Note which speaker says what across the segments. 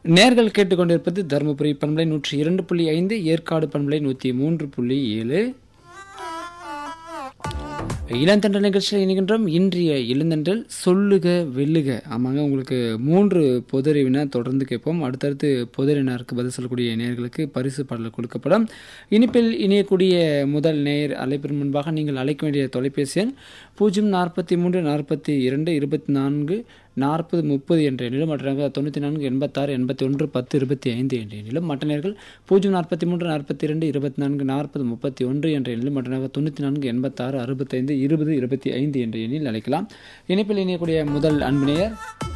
Speaker 1: நேர்கள் கேட்டுக்கொண்டிருப்பது தருமபுரி பண்பலை நூற்றி இரண்டு புள்ளி ஐந்து ஏற்காடு பண்பலை நூற்றி மூன்று புள்ளி ஏழு இளந்தண்டல் நிகழ்ச்சியில் இணைகின்றோம் இன்றைய இளந்தண்டல் சொல்லுக வெல்லுக ஆமாங்க உங்களுக்கு மூன்று பொதறிவினா தொடர்ந்து கேட்போம் அடுத்தடுத்து பொதறினாருக்கு பதில் சொல்லக்கூடிய நேயர்களுக்கு பரிசு பாடல் கொடுக்கப்படும் இனிப்பில் இணையக்கூடிய முதல் நேயர் அழைப்பின் முன்பாக நீங்கள் அழைக்க வேண்டிய தொலைபேசி எண் பூஜ்ஜியம் நாற்பத்தி மூன்று நாற்பத்தி இரண்டு இருபத்தி நான்கு நாற்பது முப்பது என்ற எண்ணிலும் மற்ற தொண்ணூற்றி நான்கு எண்பத்தாறு எண்பத்தி ஒன்று பத்து இருபத்தி ஐந்து என்ற எண்ணிலும் மற்ற நேர்கள் பூஜ்ஜியம் நாற்பத்தி மூன்று நாற்பத்தி இரண்டு இருபத்தி நான்கு நாற்பது முப்பத்தி ஒன்று என்ற எண்ணிலும் மற்ற நேர்கள் தொண்ணூற்றி நான்கு எண்பத்தாறு அறுபத்தைந்து இருபது இருபத்தி ஐந்து என்ற எண்ணில் அழைக்கலாம் இணைப்பில் இணையக்கூடிய முதல் அன்பினையர்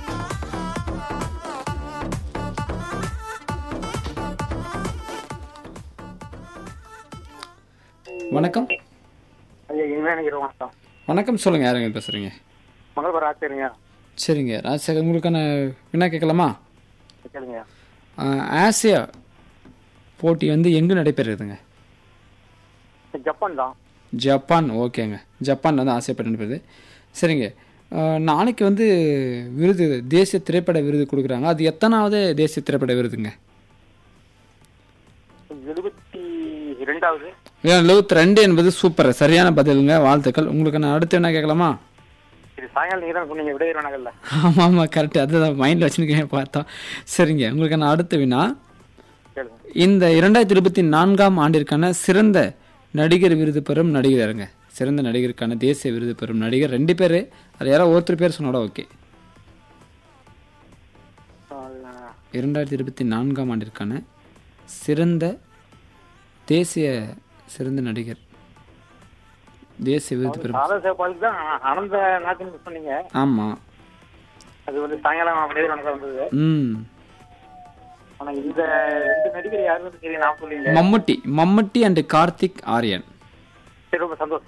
Speaker 1: வணக்கம்
Speaker 2: ஐயா இனிமே எனக்கு வணக்கம்
Speaker 1: வணக்கம் சொல்லுங்கள் யாருங்க பேசுகிறீங்க
Speaker 2: மங்களபுரம் ஆச்சரிங்க
Speaker 1: சரிங்க ராஜசேகர் உங்களுக்கான என்ன கேட்கலாமா
Speaker 2: கேளுங்க
Speaker 1: ஆஹ், ஆசியா போட்டி வந்து எங்கே நடைபெறுதுங்க
Speaker 2: ஜப்பான் தான்
Speaker 1: ஜப்பான் ஓகேங்க ஜப்பான் வந்து ஆசியா போட்டி நடைபெறுது சரிங்க ஆஹ், நாளைக்கு வந்து விருது தேசிய திரைப்பட விருது கொடுக்குறாங்க அது எத்தனாவது தேசிய திரைப்பட விருதுங்க
Speaker 2: எழுபத்தி இரண்டாவது
Speaker 1: எழுபத்தி ரெண்டு என்பது சூப்பர் சரியான பதிலுங்க வாழ்த்துக்கள் உங்களுக்கு நான் அடுத்து என்ன கேட்கலாமா
Speaker 2: இது சாயங்காலம் நீங்க தான் சொன்னீங்க விடையிற நகல்ல
Speaker 1: ஆமாம் ஆமாம் கரெக்டு அதுதான் மைண்டில் வச்சுருக்கேன் பார்த்தா சரிங்க உங்களுக்கு நான் அடுத்த வினா
Speaker 2: கேளுங்க
Speaker 1: இந்த இரண்டாயிரத்தி இருபத்தி நான்காம் ஆண்டிற்கான சிறந்த நடிகர் விருது பெறும் நடிகருங்க சிறந்த நடிகருக்கான தேசிய விருது பெறும் நடிகர் ரெண்டு பேர் அது யாரோ ஒருத்தர் பேர் சொன்னாட ஓகே
Speaker 2: ஆஹ்,
Speaker 1: இரண்டாயிரத்தி இருபத்தி நான்காம் ஆண்டிற்கான சிறந்த தேசிய சிறந்த நடிகர் தேசிய விருது பெறும்
Speaker 2: சாதா சேப்பாளுக்கு தான் அனந்த நாட்டுன்னு சொன்னீங்க
Speaker 1: ஆமாம்
Speaker 2: அது வந்து சாயங்காலம் விடையிற நகல் வந்தது
Speaker 1: ம்
Speaker 2: ஆனா இந்த ரெண்டு நடிகர் யாருன்னு தெரியும் நான் சொல்லுங்க
Speaker 1: மம்முட்டி மம்முட்டி அண்ட் கார்த்திக் ஆரியன்
Speaker 2: சரி ரொம்ப சந்தோஷம்